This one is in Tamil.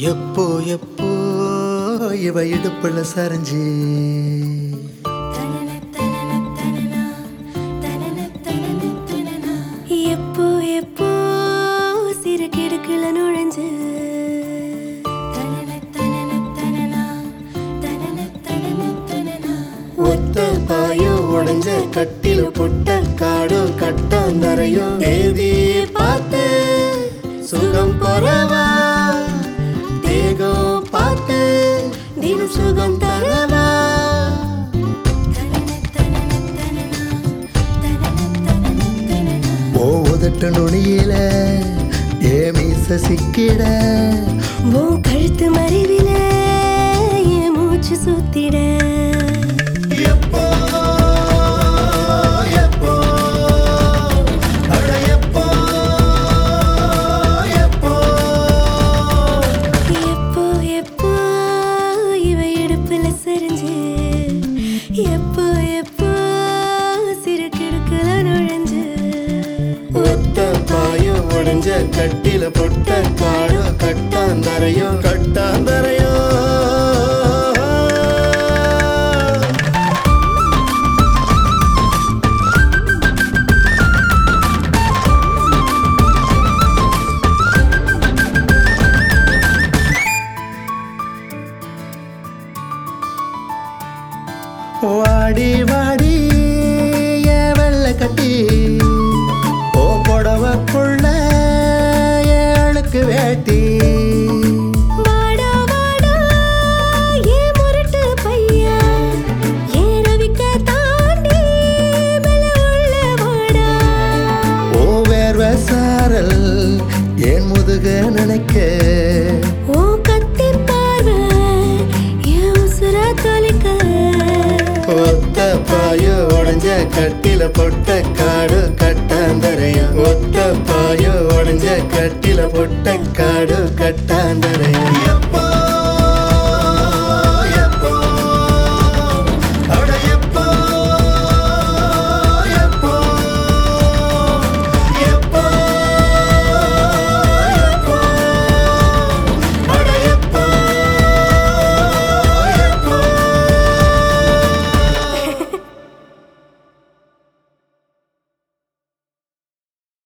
எப்போ எப்போ இவ இடுப்புல சரிஞ்சு எப்போ எப்போ சிறு கிடுக்குல நுழைஞ்சு ஒத்த பாயோ உடைஞ்ச கட்டில புட்ட காடோ கட்டாந்தரையோ தேதி பார்த்து சுகம் பொறவா தேகம் பார்த்து தினம் சுகம் தரவா ஓ உதட்ட நுனியில ஏ மீச சிக்கிட உன் கழுத்து மறைவில என் மூச்சு சுத்திட எப்போ எப்போ அட எப்போ எப்போ எப்போ எப்போ இவ இடுப்புல சரிஞ்சு எப்போ எப்போ சிறு கிடுக்குல நுழைஞ்சு ஒத்த பாயோ உடைஞ்ச கட்டில பொட்ட காடோ கட்டாந்தரையோ கட்டாந்தரையோ வாடி வாடி ஏன் வெள்ளை கட்டி ஓ புடவைக்குள்ள ஏன் அழுக்கு வேட்டி வாடா வாடா ஏன் முரட்டு பையா ஏன் ரவிக்க தாண்டி மேல உள்ள வாடா ஓ வேர்வ சாரல் ஏன் முதுக நினைக்க ஓ கத்தி பார்வை என் உசுர தொலைக்க ஒத்த பாயோ உடைஞ்ச கட்டில பொட்ட காடு கட்டாந்தரையோ ஒத்த பாயோ உடைஞ்ச கட்டில பொட்ட காடு கட்டாந்தரையோ